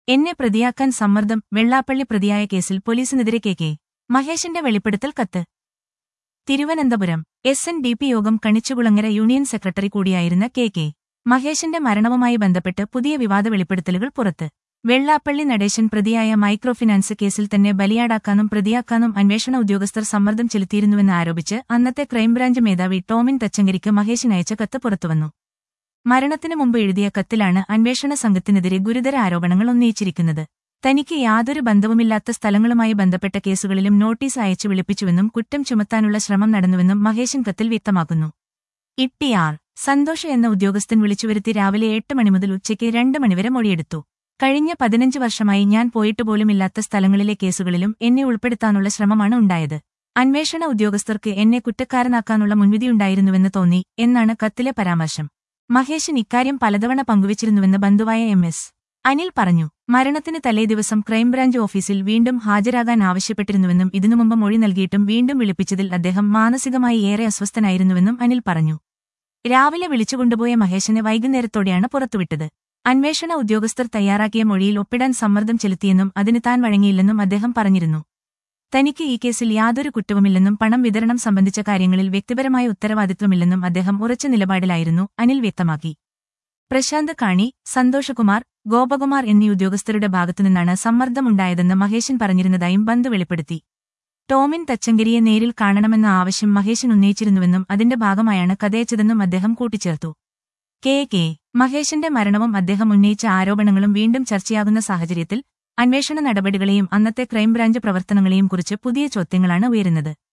എന്നെ പ്രതിയാക്കാൻ സമ്മർദ്ദം വെള്ളാപ്പള്ളി പ്രതിയായ കേസിൽ പോലീസിനെതിരെ കെ കെ മഹേഷിന്റെ വെളിപ്പെടുത്തൽ കത്ത് Thiruvananthapuram S N D P യോഗം കണിച്ചുകുളങ്ങര യൂണിയൻ സെക്രട്ടറി കൂടിയായിരുന്ന കെ കെ മഹേഷിന്റെ മരണവുമായി ബന്ധപ്പെട്ട് പുതിയ വിവാദ വെളിപ്പെടുത്തലുകൾ പുറത്ത് വെള്ളാപ്പള്ളി നടേശൻ പ്രതിയായ മൈക്രോ ഫിനാൻസ് കേസിൽ തന്നെ ബലിയാടാക്കാനും പ്രതിയാക്കാനും അന്വേഷണ ഉദ്യോഗസ്ഥർ സമ്മർദ്ദം ചെലുത്തിയിരുന്നുവെന്ന് ആരോപിച്ച് അന്നത്തെ ക്രൈംബ്രാഞ്ച് മേധാവി ടോമിൻ തച്ചങ്കരിക്ക് മഹേഷിനയച്ച കത്ത് പുറത്തുവന്നു മരണത്തിനു മുമ്പ് എഴുതിയ കത്തിലാണ് അന്വേഷണ സംഘത്തിനെതിരെ ഗുരുതര ആരോപണങ്ങൾ ഉന്നയിച്ചിരിക്കുന്നത് തനിക്ക് യാതൊരു ബന്ധവുമില്ലാത്ത സ്ഥലങ്ങളുമായി ബന്ധപ്പെട്ട കേസുകളിലും നോട്ടീസ് അയച്ചു വിളിപ്പിച്ചുവെന്നും കുറ്റം ചുമത്താനുള്ള ശ്രമം നടന്നുവെന്നും മഹേശൻ കത്തിൽ വ്യക്തമാക്കുന്നു ഇട്ടിആർ സന്തോഷ് എന്ന ഉദ്യോഗസ്ഥൻ വിളിച്ചുവരുത്തി രാവിലെ എട്ട് മണി മുതൽ ഉച്ചയ്ക്ക് രണ്ട് മണിവരെ മൊഴിയെടുത്തു കഴിഞ്ഞ പതിനഞ്ച് വർഷമായി ഞാൻ പോയിട്ട് പോലുമില്ലാത്ത സ്ഥലങ്ങളിലെ കേസുകളിലും എന്നെ ഉൾപ്പെടുത്താനുള്ള ശ്രമമാണ് ഉണ്ടായത് അന്വേഷണ ഉദ്യോഗസ്ഥർക്ക് എന്നെ കുറ്റക്കാരനാക്കാനുള്ള മുൻവിധിയുണ്ടായിരുന്നുവെന്ന് തോന്നി എന്നാണ് കത്തിലെ പരാമർശം മഹേശൻ ഇക്കാര്യം പലതവണ പങ്കുവച്ചിരുന്നുവെന്ന് ബന്ധുവായ എം എസ് അനിൽ പറഞ്ഞു മരണത്തിന് തലേദിവസം ക്രൈംബ്രാഞ്ച് ഓഫീസിൽ വീണ്ടും ഹാജരാകാൻ ആവശ്യപ്പെട്ടിരുന്നുവെന്നും ഇതിനു മുമ്പ് മൊഴി നൽകിയിട്ടും വീണ്ടും വിളിപ്പിച്ചതിൽ അദ്ദേഹം മാനസികമായി ഏറെ അസ്വസ്ഥനായിരുന്നുവെന്നും അനിൽ പറഞ്ഞു രാവിലെ വിളിച്ചുകൊണ്ടുപോയ മഹേശനെ വൈകുന്നേരത്തോടെയാണ് പുറത്തുവിട്ടത് അന്വേഷണ ഉദ്യോഗസ്ഥർ തയ്യാറാക്കിയ മൊഴിയിൽ ഒപ്പിടാൻ സമ്മർദ്ദം ചെലുത്തിയെന്നും അതിന് താൻ വഴങ്ങിയില്ലെന്നും അദ്ദേഹം പറഞ്ഞിരുന്നു തനിക്ക് ഈ കേസിൽ യാതൊരു കുറ്റവുമില്ലെന്നും പണം വിതരണം സംബന്ധിച്ച കാര്യങ്ങളിൽ വ്യക്തിപരമായ ഉത്തരവാദിത്വമില്ലെന്നും അദ്ദേഹം ഉറച്ച നിലപാടിലായിരുന്നു അനിൽ വ്യക്തമാക്കി പ്രശാന്ത് കാണി സന്തോഷകുമാർ ഗോപകുമാർ എന്നീ ഉദ്യോഗസ്ഥരുടെ ഭാഗത്തുനിന്നാണ് സമ്മർദ്ദമുണ്ടായതെന്ന് മഹേശൻ പറഞ്ഞിരുന്നതായും ബന്ധു വെളിപ്പെടുത്തി ടോമിൻ തച്ചങ്കരിയെ നേരിൽ കാണണമെന്ന ആവശ്യം മഹേശൻ ഉന്നയിച്ചിരുന്നുവെന്നും അതിന്റെ ഭാഗമായാണ് കഥയച്ചതെന്നും അദ്ദേഹം കൂട്ടിച്ചേർത്തു കെ കെ മഹേഷിന്റെ മരണവും അദ്ദേഹം ഉന്നയിച്ച ആരോപണങ്ങളും വീണ്ടും ചർച്ചയാകുന്ന സാഹചര്യത്തിൽ അന്വേഷണ നടപടികളെയും അന്നത്തെ ക്രൈംബ്രാഞ്ച് പ്രവർത്തനങ്ങളെയും കുറിച്ച് പുതിയ ചോദ്യങ്ങളാണ് ഉയരുന്നത്